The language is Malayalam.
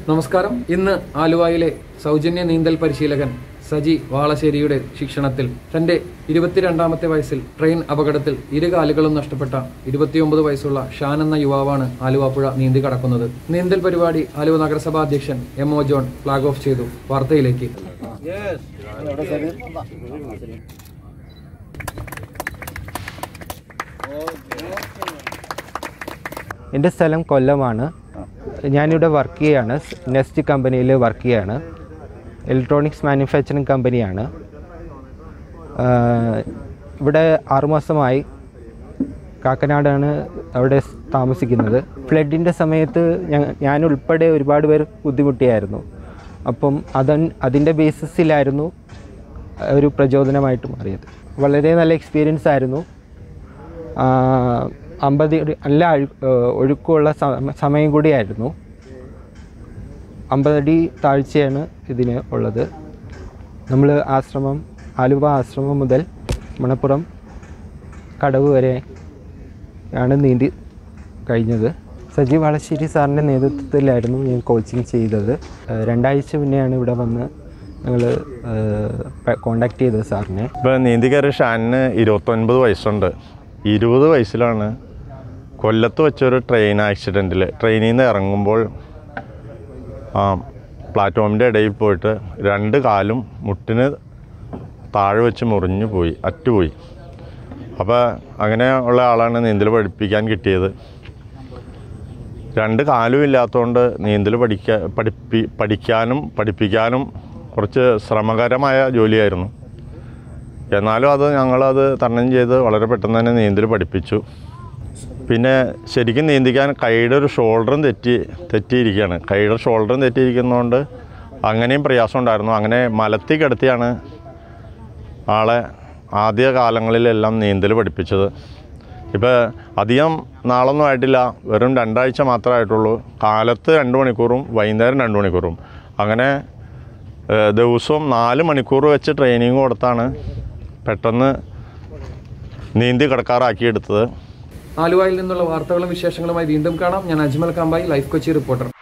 നമസ്കാരം ഇന്ന് ആലുവയിലെ സൗജന്യ നീന്തൽ പരിശീലകൻ സജി വാളശ്ശേരിയുടെ ശിക്ഷണത്തിൽ തന്റെ ഇരുപത്തിരണ്ടാമത്തെ വയസ്സിൽ ട്രെയിൻ അപകടത്തിൽ ഇരു കാലുകളും നഷ്ടപ്പെട്ട ഇരുപത്തിയൊമ്പത് വയസ്സുള്ള ഷാൻ എന്ന യുവാവാണ് ആലുവാപ്പുഴ നീന്തി കടക്കുന്നത് നീന്തൽ പരിപാടി ആലുവ നഗരസഭാ അധ്യക്ഷൻ M O John flag off ചെയ്തു വാർത്തയിലേക്ക് എൻ്റെ സ്ഥലം കൊല്ലമാണ് ഞാനിവിടെ വർക്ക് ചെയ്യാണ് നെസ്റ്റ് കമ്പനിയിൽ വർക്ക് ചെയ്യാണ് ഇലക്ട്രോണിക്സ് മാനുഫാക്ചറിങ് കമ്പനിയാണ് ആഹ് ഇവിടെ ആറുമാസമായി കാക്കനാടാണ് അവിടെ സ് താമസിക്കുന്നത് ഫ്ലഡിൻ്റെ സമയത്ത് ഞ- ഞാൻ ഉൾപ്പെടെ ഒരുപാട് പേർ ബുദ്ധിമുട്ടിയായിരുന്നു അപ്പം അതൻ അതിൻ്റെ ബേസിസിലായിരുന്നു ഒരു പ്രചോദനമായിട്ട് മാറിയത് വളരെ നല്ല എക്സ്പീരിയൻസ് ആയിരുന്നു ആഹ് അമ്പത് അടി- നല്ല അഴു- ഏഹ് ഒഴുക്കുള്ള സമ- സമയം കൂടിയായിരുന്നു അമ്പതടി താഴ്ചയാണ് ഇതിന് ഉള്ളത് നമ്മൾ ആശ്രമം ആലുവ ആശ്രമം മുതൽ മണപ്പുറം കടവ് വരെ ആണ് നീന്തി കഴിഞ്ഞത് സജീവ് വളശ്ശേരി സാറിൻ്റെ നേതൃത്വത്തിലായിരുന്നു ഞാൻ കോച്ചിങ് ചെയ്തത് ഏഹ് രണ്ടാഴ്ച മുന്നെയാണ് ഇവിടെ വന്ന് ഞങ്ങൾ കോണ്ടാക്ട് ചെയ്തത് സാറിനെ ഇപ്പോൾ നീന്തിക്കയറി ഷാനിന് ഇരുപത്തൊൻപത് വയസ്സുണ്ട് ഇരുപത് വയസ്സിലാണ് കൊല്ലത്ത് വെച്ചൊരു ട്രെയിൻ ആക്സിഡൻറ്റിൽ ട്രെയിനിൽ നിന്ന് ഇറങ്ങുമ്പോൾ ആ പ്ലാറ്റ്ഫോമിൻ്റെ ഇടയിൽ പോയിട്ട് രണ്ട് കാലും മുട്ടിന് താഴെ വെച്ച് മുറിഞ്ഞു പോയി അറ്റുപോയി അപ്പോൾ അങ്ങനെ ഉള്ള ആളാണ് നീന്തൽ പഠിപ്പിക്കാൻ കിട്ടിയത് രണ്ട് കാലും ഇല്ലാത്തതുകൊണ്ട് നീന്തൽ പഠിക്കാ പഠിപ്പി പഠിക്കാനും പഠിപ്പിക്കാനും കുറച്ച് ശ്രമകരമായ ജോലിയായിരുന്നു എന്നാലും അത് ഞങ്ങളത് തരണം ചെയ്ത് വളരെ പെട്ടെന്ന് തന്നെ നീന്തൽ പഠിപ്പിച്ചു പിന്നെ ശരിക്കും നീന്തിക്കാൻ കൈയുടെ ഒരു ഷോൾഡറും തെറ്റി തെറ്റിയിരിക്കുകയാണ് കൈയുടെ ഷോൾഡറും തെറ്റിയിരിക്കുന്നതുകൊണ്ട് അങ്ങനെയും പ്രയാസം ഉണ്ടായിരുന്നു അങ്ങനെ മലത്തി കിടത്തിയാണ് ആളെ ആദ്യ കാലങ്ങളിലെല്ലാം നീന്തൽ പഠിപ്പിച്ചത് ഇപ്പോൾ അധികം നാളൊന്നും ആയിട്ടില്ല വെറും രണ്ടാഴ്ച മാത്രമേ ആയിട്ടുള്ളൂ കാലത്ത് രണ്ട് മണിക്കൂറും വൈകുന്നേരം രണ്ട് മണിക്കൂറും അങ്ങനെ ഏഹ്, ദിവസവും നാല് മണിക്കൂർ വെച്ച് ട്രെയിനിങ് കൊടുത്താണ് പെട്ടെന്ന് നീന്തി കിടക്കാറാക്കിയെടുത്തത് ആലുവയിൽ നിന്നുള്ള വാർത്തകളും വിശേഷങ്ങളുമായി വീണ്ടും കാണാം ഞാൻ അജ്മൽ കാമ്പായി ലൈഫ് കൊച്ചി റിപ്പോർട്ടർ